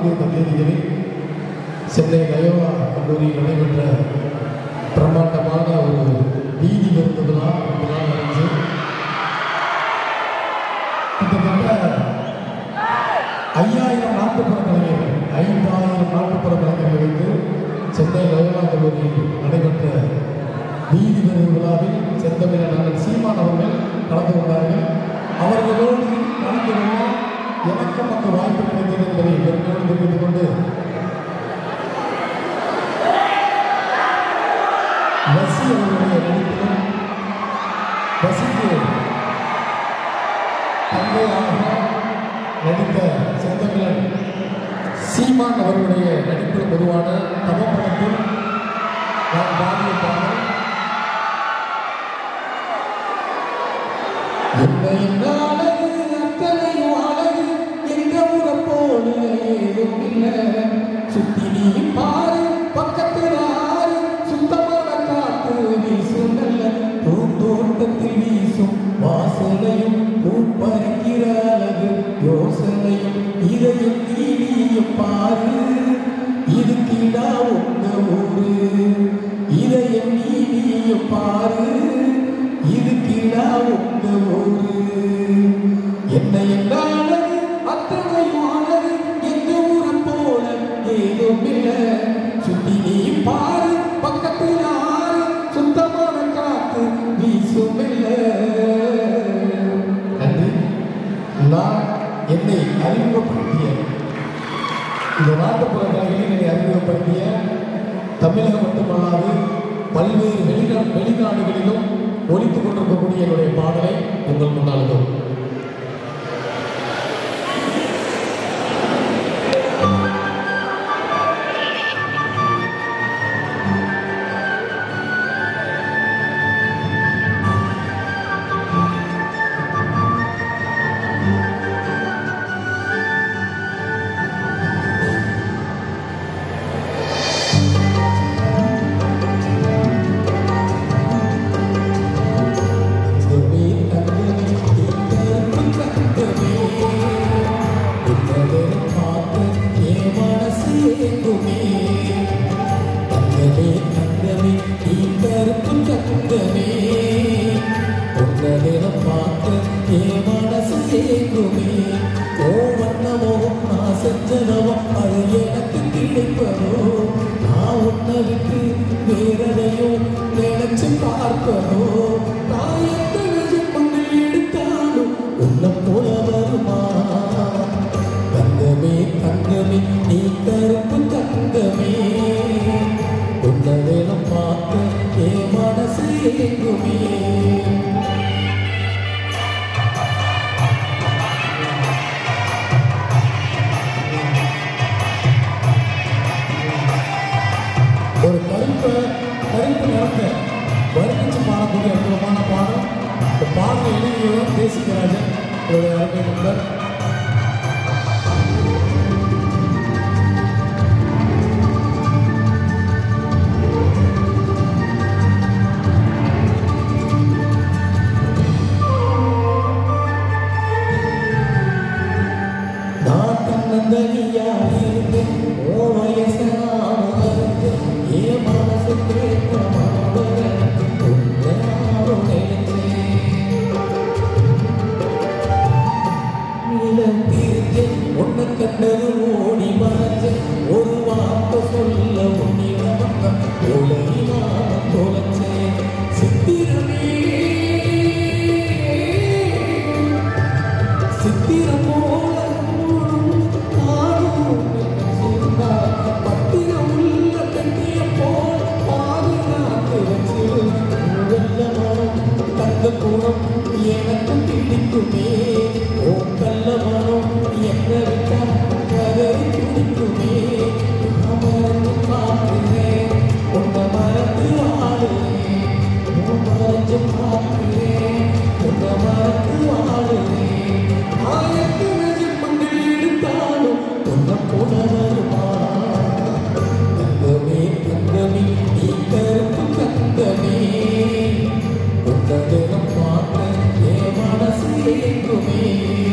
இந்த தேதிகளில் சென்னை லயோலா கல்லூரியில் நடைபெற்ற பிரம்மாண்டமான ஒரு வீதி விருந்து விழா விழா நடந்துச்சு கிட்டத்தட்ட ஐயாயிரம் நாட்டுப்புற கலைஞர்கள் ஐந்தாயிரம் நாட்டுப்புற கலைஞர்கள் வைத்து சென்னை லயோலா கல்லூரியில் நடைபெற்ற வீதி விருது விழாவில் செந்தமிழ நாங்கள் சீமான் அவர்கள் கலந்து கொண்டார்கள் அவர்களோடு கலந்து கொள்ள எனக்கும் அங்கு வாய்ப்பு கிடைத்தது என்பதை பெருமையோடு தெரிவித்துக் கொண்டு வசி அவர்களுடைய நடிப்பிலும் வசிக்கு தந்தையாக நடித்த செந்தமிழன் சீமான் அவர்களுடைய நடிப்பில் பொதுவான தமிழ் படத்தில் நான் பாடிய பாடல் என்ன என்ன அழகு அத்தனையும் அழகு எங்க ஊரை போல ஏதும் இல்லை சுத்தி நீ பாரு பக்கத்துல ஆறு சுத்தமான காத்து வீசும் நல்ல பூந்தோட்டத்தில் வீசும் வாசனையும் பூப்பறிக்கிற அழகு யோசனையும் இதையும் நீடியும் பாரு இது கீழா உங்க ஊரு இதையும் நீடியும் பாரு இது கீழா உங்க ஊரு என்ன என்ன அழகு அத்தனையும் அழகு எங்க ஊரை போல ஏதும் இல்ல சுத்தி நீ பாரு பக்கத்தில் ஆறு சுத்தமான காத்து வீசும் இல்ல நன்றி நான் என்னை அறிமுகப்படுத்திய இந்த நாட்டுப்புற கலைகளை என்னை அறிமுகப்படுத்திய தமிழகம் மட்டுமல்லாது பல்வேறு வெளிநா வெளிநாடுகளிலும் ஒலித்துக் கொண்டிருக்கக்கூடிய என்னுடைய பாடலை உங்கள் முன்னால் இதோ. தங்கமே, தங்கமே, தங்கமே, தங்கமே. உன்னதை பார்த்து என் மனசு ஏங்குமே. தங்கமே, தங்கமே, நீ கருப்பு தங்கமே. உன்னதை பார்த்து என் மனசு ஏங்குமே. ஓ வண்ணமோ, நான் செஞ்சனவோ, அது எனக்கு கிடைப்பதோ நான் உன்னை விட்டு வேறதையோ நினைச்சு பார்ப்பதோ நான் எத்தனை ஜென்மங்கள் எடுத்தாலும் உன்னை போல வருமா தங்கமே தங்கமே நீ கருப்பு தங்கமே உன்னை வேணும் பார்க்க என் மனசு ஏங்குமே ஒரு கருப்பை கருப்பு நிறத்தை வர்ணிச்சு பாடக்கூடிய அற்புதமான பாடம் இந்த பாடலை எழுதியவர் தேசிகராஜன் என்னுடைய அருமை நண்பர் நான் தன்னந்தனியாக இருந்து ஓ வயசனாக இருந்து என் மனசு கேட்க மாவர உன்னை நானும் நினைச்சேன் நிலத்திற்கு உன்னை கண்டது ஓடி மறைச்சேன் ஒரு வார்த்தை சொல்ல உன்னிடம் உலகினான தொலைச்சேன் சித்திரமே சித்திரம் போல காணும் சொன்னார் பத்திரம் உள்ள கட்டிய போல் பாதுகாத்து வச்சு வெள்ளமனம் தங்க குணம் எனக்கு பிடிக்குமே ஓ கள்ளமனம் என்ன விட்டா கதறி பிடிக்குமே நான் மறந்து பார்க்கிறேன் உன்னை மறந்து வாழுறேன் உன் மறைஞ்சு பார்க்கிறேன் உன்னை மறந்து வாழுறேன் ஆயிரத்து ஜென்மங்கள் எடுத்தாலும் உன்னை போல வருமா தங்கமே தங்கமே நீ கருப்பு தங்கமே உன்னை தினம் பார்க்க என் மனசு ஏங்குமே